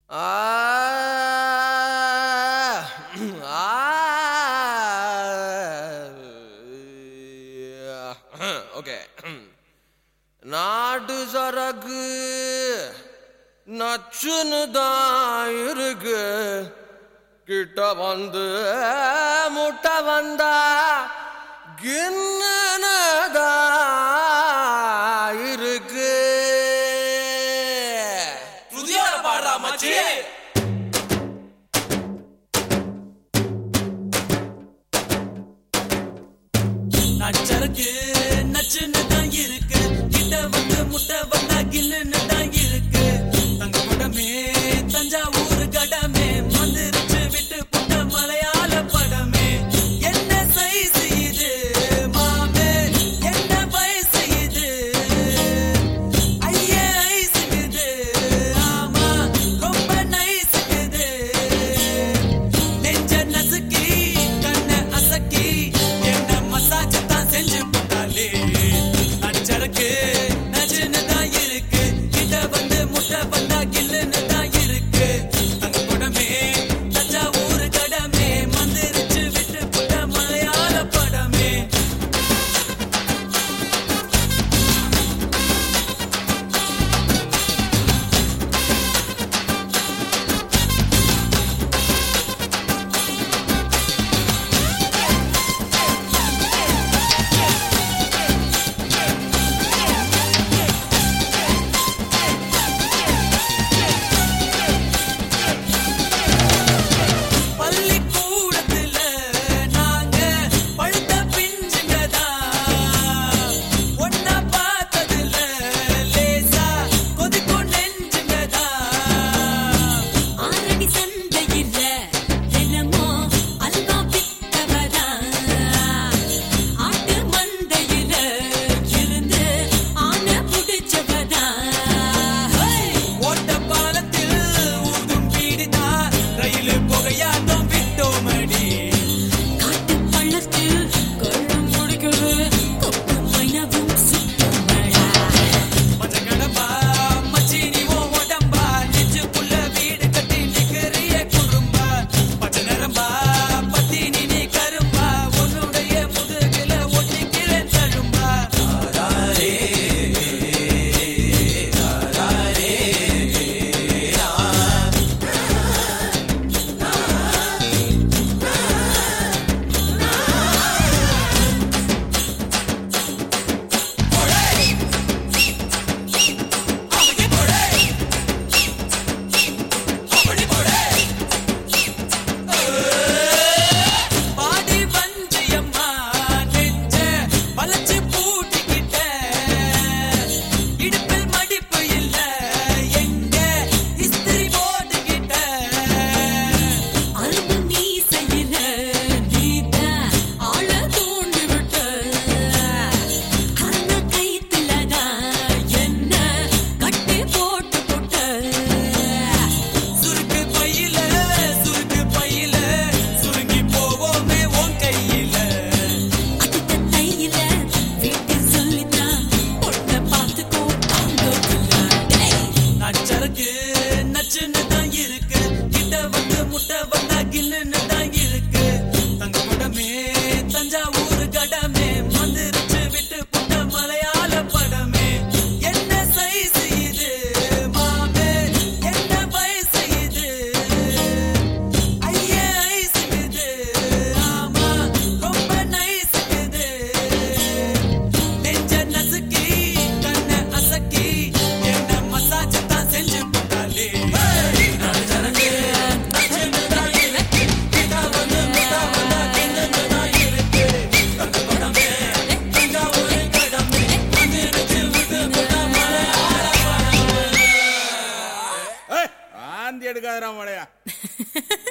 okay நாட்டு சரக்கு நச்சுன்னு தான் இருக்கு கிட்ட வந்து முட்டை வந்தா கிண்ணனதா இருக்கு புதியோட பாடுறா மச்சி நச்சருக்கு நச்சுன்னு தான் இருக்கு கிட்ட வந்து முட்டை வந்தா கில்லுன்னு தான் இருக்கு தங்க குடமே தஞ்சாவூர் கடமே மந்திரிச்சு விட்டு புட்ட மலையாள படமே என்ன சைஸ் இது மாமே என்ன வயசு இது ஐயே ஐஸுக்குது ஆமா ரொம்ப நைஸுக்குது நெஞ்ச நசுக்கி கண்ண அசக்கி என்ன மசாஜ் தான் செஞ்சு போட்டாலே நச்சருக்கு நச்சுன்னு தான் இருக்கு கிட்ட வந்து முட்டை வந்தா கில்லுன்னு தான் இருக்கு தங்க குடமே தஞ்சாவூர் கடமே மந்திரிச்சு விட்டு புட்ட மலையாள படமே பள்ளிக்கூடத்துல நாங்க பழுத்த பிஞ்சுங்கதான் ஒன்னா பார்த்ததுல லேசா கொதிக்கும் நெஞ்சுங்கதான் ஆரடி சந்தையில தினமும் அல்வா வித்தவதா ஆட்டு மந்தையில இருந்து ஆனை புடிச்சவதா ஓட்ட பாலத்தில் ஊதும் பீடிதா ரயில் புகையாட்டம் விட்டோமடி காட்டு பள்ளத்தில் கொள்ளம் முடிக்கிறது கொக்கு மைனவும் சுத்தமடா மச்ச கடம்பா மச்சி நீ ஓ உடம்பா நெஞ்சுக்குள்ள வீடு கட்டி நிக்கிறிய குறும்பா பச்சை நரம்பா பத்தி நீ நீ கரும்பா உன்னுடைய முதுகில ஒட்டிக்கிறேன் தழும்பா பாடி வஞ்சியம்மா நெஞ்ச வளைச்சு பூட்டிக்கிட்ட இடுப்பில் மடிப்பு இல்ல எங்க இஸ்திரி போட்டுக்கிட்ட அரும்பு மீசையில நீத ஆள தூண்டி விட்ட அந்த கைத்துலதான் என்ன கட்டி போட்டு போட்ட சுருக்கு பையில சுருக்கு பையில சுருங்கி போவோமே உன் கையில அதுக்கு தையில வீட்டு சொல்லித்தான் பொண்ண பார்த்துக்கோ நச்சருக்கு நச்சுன்னு தான் இருக்கு கிட்ட வந்து முட்டை வந்தா கில்லுன்னு தான் இருக்கு தங்க குடமே தஞ்சாவூர் கடமே மந்திரிச்சு விட்டு புட்ட மலையாள படமே என்ன சைஸ் இது மாமே என்ன வயசு இது ஐயே ஐஸுக்குது ஆமா ரொம்ப நைஸுக்குது நெஞ்ச நசுக்கி கண்ண அசக்கி என்ன மசாஜ் தான் செஞ்சு போட்டாலே நான் ஜனக்கு நச்சுன்னு தான் இருக்கு கிட்ட வந்து முட்டா வந்தா கிண்டுன்னு தான் இருக்கு தங்க குடமே தஞ்சாவூர் கடமே மந்திரிச்சு விட்டு புட்ட மலையாள ஏய், ஆந்தி எடுக்காதடா மழையா